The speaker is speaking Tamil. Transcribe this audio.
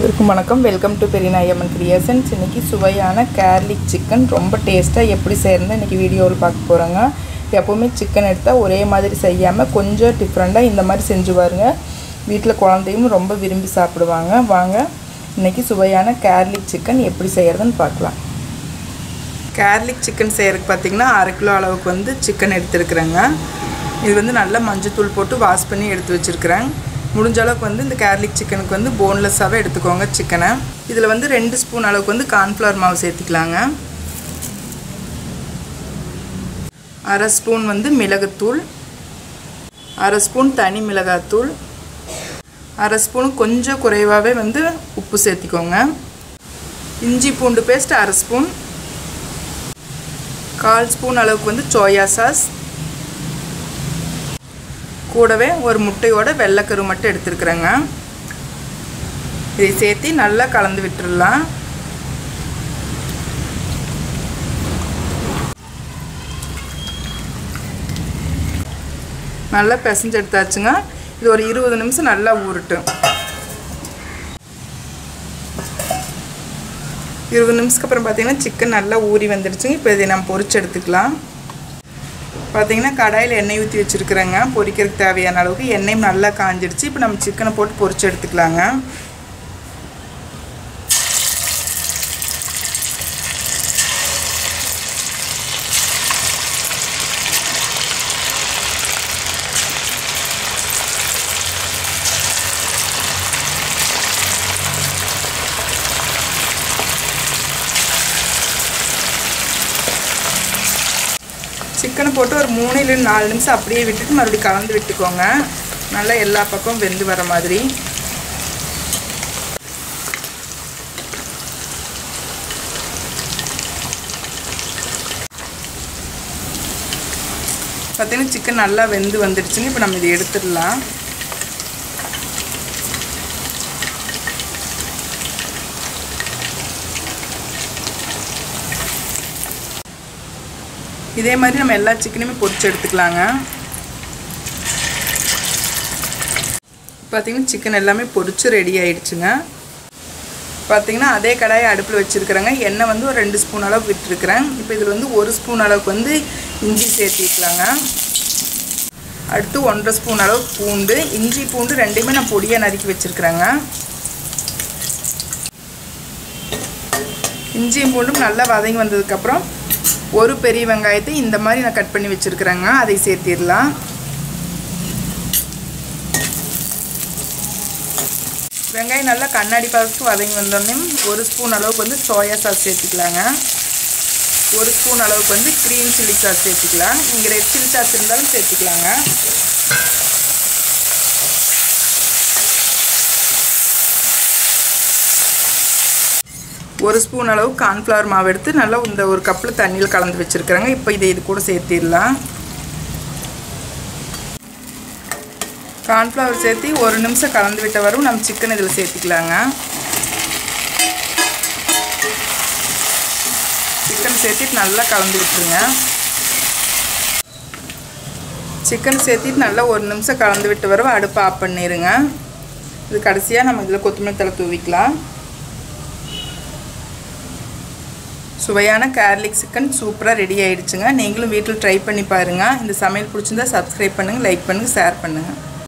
அனைவருக்கும் வணக்கம் வெல்கம் டு பெரியநாயம்மன் கிரியேஷன்ஸ் இன்றைக்கி சுவையான கேர்லிக் சிக்கன் ரொம்ப டேஸ்ட்டாக எப்படி செய்யறது இன்றைக்கி வீடியோவில் பார்க்க போகிறோங்க எப்போவுமே சிக்கன் எடுத்தால் ஒரே மாதிரி செய்யாமல் கொஞ்சம் டிஃப்ரெண்ட்டாக இந்த மாதிரி செஞ்சு பாருங்க வீட்டில் குழந்தையும் ரொம்ப விரும்பி சாப்பிடுவாங்க வாங்க இன்றைக்கி சுவையான கேர்லிக் சிக்கன் எப்படி செய்கிறதுன்னு பார்க்கலாம் கேர்லிக் சிக்கன் செய்கிறதுக்கு பார்த்திங்கன்னா அரை கிலோ அளவுக்கு வந்து சிக்கன் எடுத்துருக்குறேங்க இது வந்து நல்லா மஞ்சத்தூள் போட்டு வாஷ் பண்ணி எடுத்து வச்சுருக்கிறேன் முடிஞ்ச அளவுக்கு வந்து இந்த கேர்லிக் சிக்கனுக்கு வந்து போன்லெஸ்ஸாகவே எடுத்துக்கோங்க சிக்கனை இதில் வந்து ரெண்டு ஸ்பூன் அளவுக்கு வந்து கார்ன்ஃப்ளவர் மாவு சேர்த்துக்கலாங்க அரை ஸ்பூன் வந்து மிளகுத்தூள் அரை ஸ்பூன் தனி மிளகாத்தூள் அரை ஸ்பூன் கொஞ்சம் குறைவாகவே வந்து உப்பு சேர்த்திக்கோங்க இஞ்சி பூண்டு பேஸ்ட் அரை ஸ்பூன் கால் ஸ்பூன் அளவுக்கு வந்து சோயா சாஸ் கூடவே ஒரு முட்டையோட வெள்ளைக்கரு மட்டும் எடுத்துருக்குறேங்க இதை சேர்த்து நல்லா கலந்து விட்டுடலாம் நல்லா பிசைஞ்சு எடுத்தாச்சுங்க இது ஒரு இருபது நிமிஷம் நல்லா ஊறட்டும் இருபது நிமிஷத்துக்கு அப்புறம் பார்த்தீங்கன்னா சிக்கன் நல்லா ஊறி வந்துடுச்சுங்க இப்போ இதை நம்ம பொரிச்சு எடுத்துக்கலாம் பார்த்தீங்கன்னா கடாயில் எண்ணெய் ஊற்றி வச்சுருக்குறேங்க பொரிக்கிறதுக்கு தேவையான அளவுக்கு எண்ணெயும் நல்லா காஞ்சிடுச்சு இப்போ நம்ம சிக்கனை போட்டு பொரிச்சு எடுத்துக்கலாங்க சிக்கனை போட்டு ஒரு மூணு இல்லை நாலு நிமிஷம் அப்படியே விட்டுட்டு மறுபடியும் கலந்து விட்டுக்கோங்க நல்லா எல்லா பக்கமும் வெந்து வர மாதிரி பார்த்தீங்கன்னா சிக்கன் நல்லா வெந்து வந்துடுச்சுங்க இப்போ நம்ம இதை எடுத்துடலாம் இதே மாதிரி நம்ம எல்லா சிக்கனுமே பொரிச்சு எடுத்துக்கலாங்க பார்த்திங்கன்னா சிக்கன் எல்லாமே பொரிச்சு ரெடி ஆயிடுச்சுங்க பார்த்திங்கன்னா அதே கடாயை அடுப்பில் வச்சுருக்குறேங்க எண்ணெய் வந்து ஒரு ரெண்டு ஸ்பூன் அளவுக்கு விட்டுருக்குறேன் இப்போ இதில் வந்து ஒரு ஸ்பூன் அளவுக்கு வந்து இஞ்சி சேர்த்திக்கலாங்க அடுத்து ஒன்றரை ஸ்பூன் அளவு பூண்டு இஞ்சி பூண்டு ரெண்டையுமே நான் பொடியாக நறுக்கி வச்சுருக்குறேங்க இஞ்சியும் பூண்டும் நல்லா வதங்கி வந்ததுக்கப்புறம் ஒரு பெரிய வெங்காயத்தை இந்த மாதிரி நான் கட் பண்ணி வச்சுருக்குறேங்க அதை சேர்த்திடலாம் வெங்காயம் நல்லா கண்ணாடி பதத்துக்கு வதங்கி வந்தோடனே ஒரு ஸ்பூன் அளவுக்கு வந்து சோயா சாஸ் சேர்த்துக்கலாங்க ஒரு ஸ்பூன் அளவுக்கு வந்து க்ரீன் சில்லி சாஸ் சேர்த்துக்கலாம் நீங்கள் ரெட் சில்லி சாஸ் இருந்தாலும் சேர்த்துக்கலாங்க ஒரு ஸ்பூன் அளவு கார்ன்ஃப்ளவர் மாவு எடுத்து நல்லா இந்த ஒரு கப்பில் தண்ணியில் கலந்து வச்சுருக்குறேங்க இப்போ இதை இது கூட சேர்த்திடலாம் கார்ன்ஃப்ளவர் சேர்த்து ஒரு நிமிஷம் கலந்து விட்ட வரும் நம்ம சிக்கன் இதில் சேர்த்திக்கலாங்க சிக்கன் சேர்த்திட்டு நல்லா கலந்து விட்டுருங்க சிக்கன் சேர்த்திட்டு நல்லா ஒரு நிமிஷம் கலந்து விட்டு வரும் அடுப்பு ஆஃப் பண்ணிடுங்க இது கடைசியாக நம்ம இதில் கொத்தமல்லி தலை தூவிக்கலாம் சுவையான கேர்லிக் சிக்கன் சூப்பராக ரெடி ஆகிடுச்சுங்க நீங்களும் வீட்டில் ட்ரை பண்ணி பாருங்கள் இந்த சமையல் பிடிச்சிருந்தா சப்ஸ்கிரைப் பண்ணுங்கள் லைக் பண்ணுங்கள் ஷேர் பண்ணுங்கள்